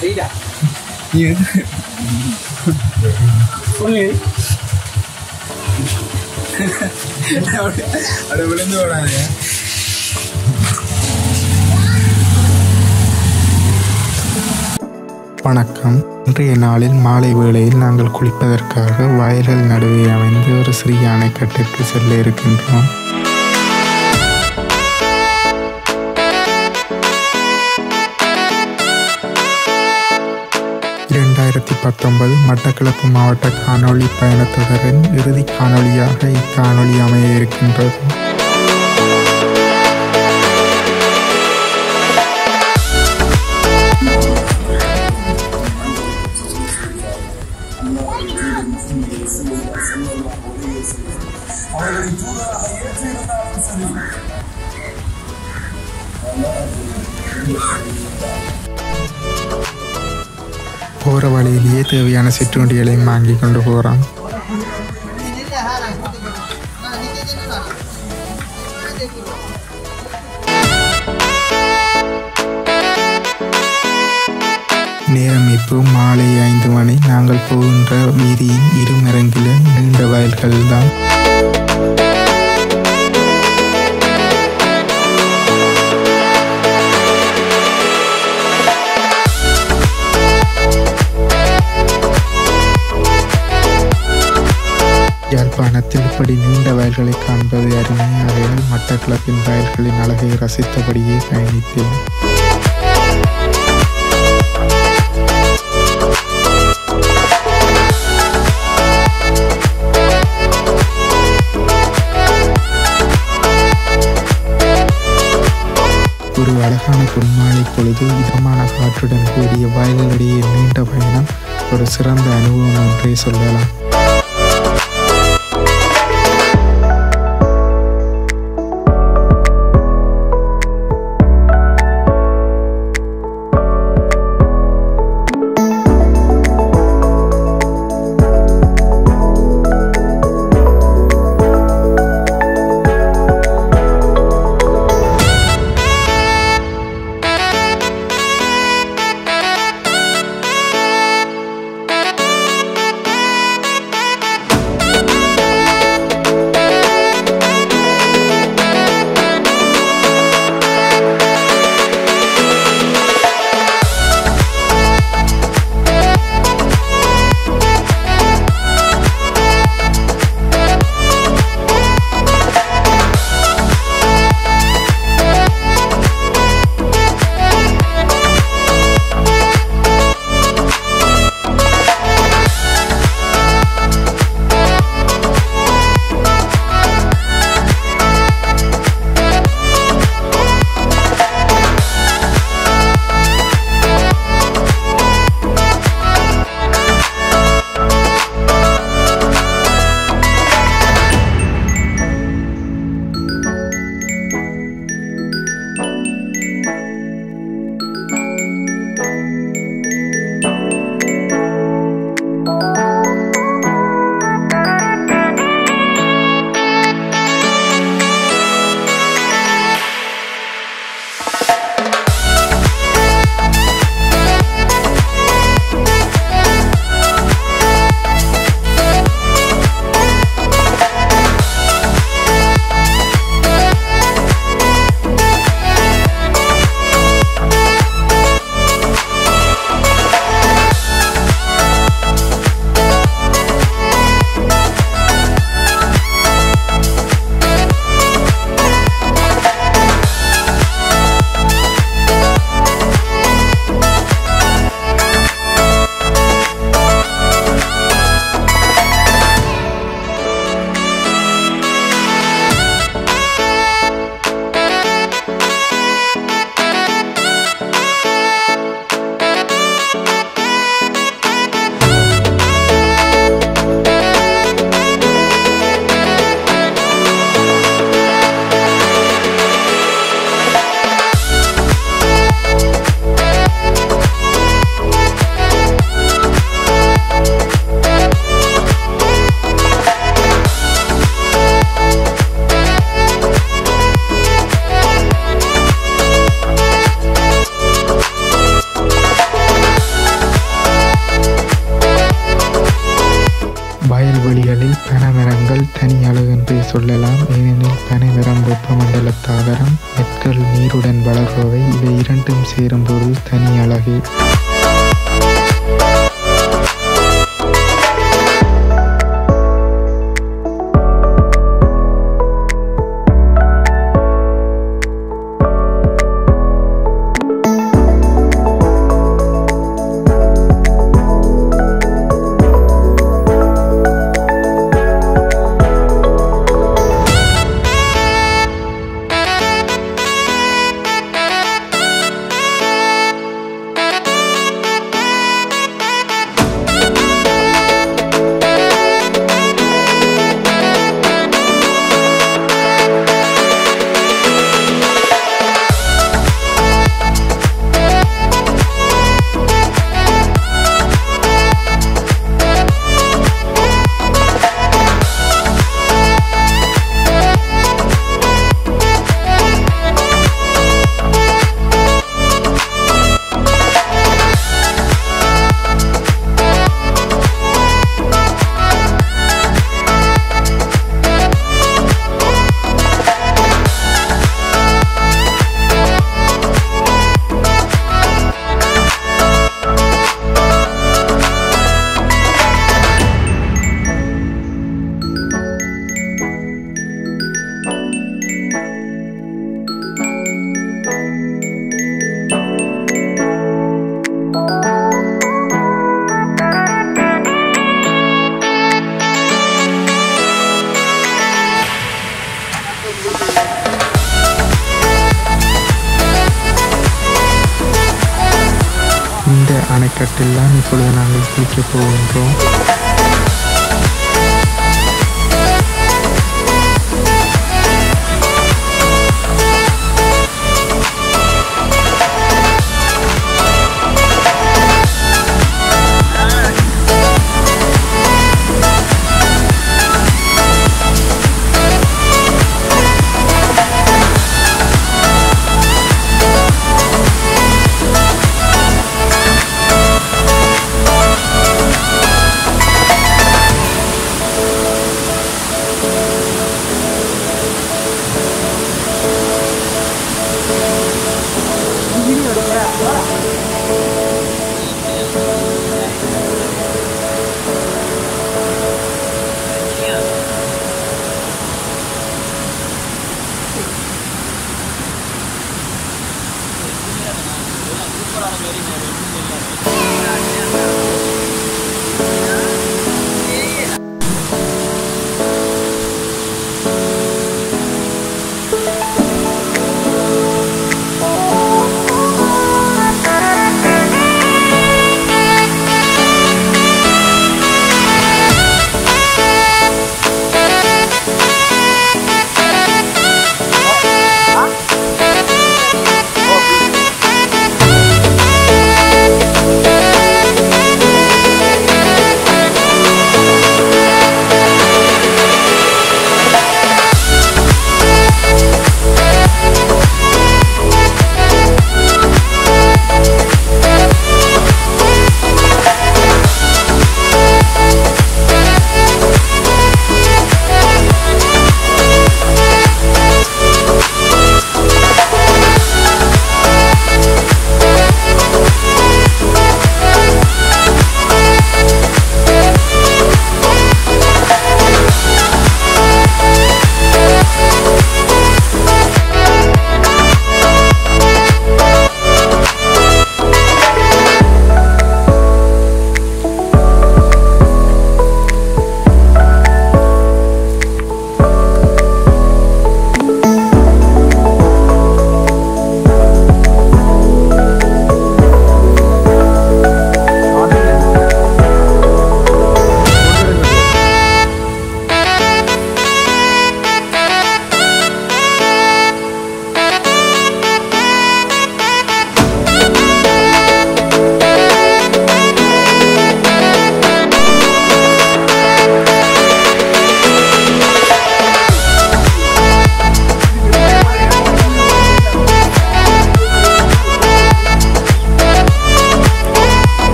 சொல்லு அப்படி விழுந்து விடாது வணக்கம் இன்றைய நாளில் மாலை வேளையில் நாங்கள் குளிப்பதற்காக வயல்கள் நடுவே அமைந்து ஒரு சிறிய அணைக்கட்டிற்கு செல்ல இருக்கின்றோம் இரண்டாயிரத்தி பத்தொன்பது மட்டக்களப்பு மாவட்ட காணொளி பயணத்தொடரின் இறுதி காணொளியாக இக்காணொளி அமைய இருக்கின்றது போகிற வழியிலேயே தேவையான சிற்றுண்டிகளையும் வாங்கி கொண்டு போகிறோம் நேரம் இப்போ மாலை ஐந்து மணி நாங்கள் போகின்ற வீதியின் இருமரங்கிலும் நீண்ட வயல்கள் தான் யாழ்ப்பாணத்தில் இப்படி நீண்ட வயல்களை காண்பது அருமையாகையால் மட்டக்களப்பின் வயல்களின் அழகை ரசித்தபடியே பயணித்தேன் ஒரு அழகான பொன்மாலை பொழுது இதமான காற்றுடன் கூடிய வயல்களிடையே நீண்ட பயணம் ஒரு சிறந்த அனுபவம் என்றே சொல்லலாம் புல்வெளிகளில் பனைமரங்கள் தனி அழகென்றே சொல்லலாம் ஏனெனில் பனைமரம் வெப்பமண்டல தாவரம் நெற்கள் நீருடன் வளர்பவை இவை இரண்டும் சேரும்போது தனி அழகு இந்த அணைக்கட்டில் தான் இப்பொழுது நாங்கள் குளிக்கப் போகின்றோம்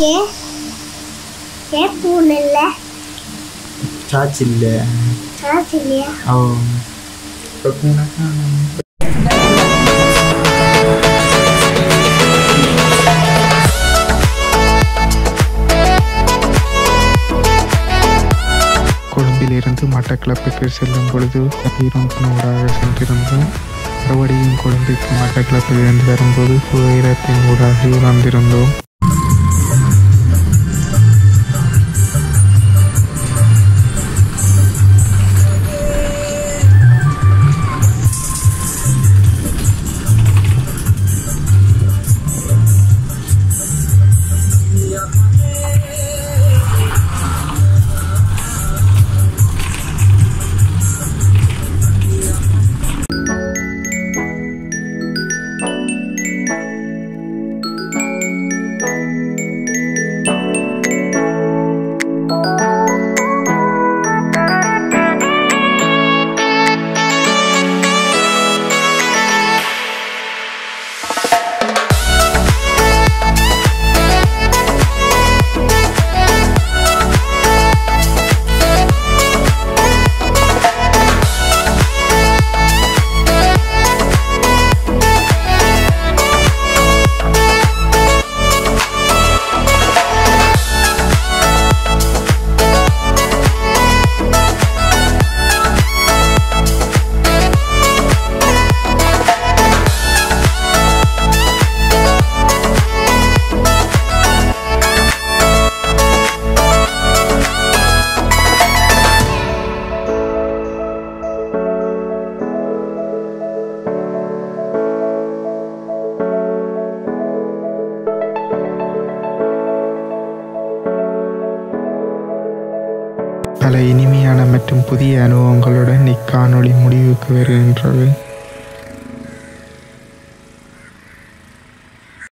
ஏன் ஏன் பூன் இல்லை சார்ஜ் இல்லை சார்ஜ் இல்லையா ஓ கொழும்பிலிருந்து மட்டக்களப்புக்கு செல்லும் பொழுது ஈரோட்டினூடாக சென்றிருந்தோம் மறுபடியும் கொழும்பிற்கு மட்டக்களப்பிலிருந்து வரும்போது புகையிரத்தின் ஊடாக வந்திருந்தோம் பல இனிமையான மற்றும் புதிய அனுபவங்களுடன் இக்காணொளி முடிவுக்கு வருகின்றது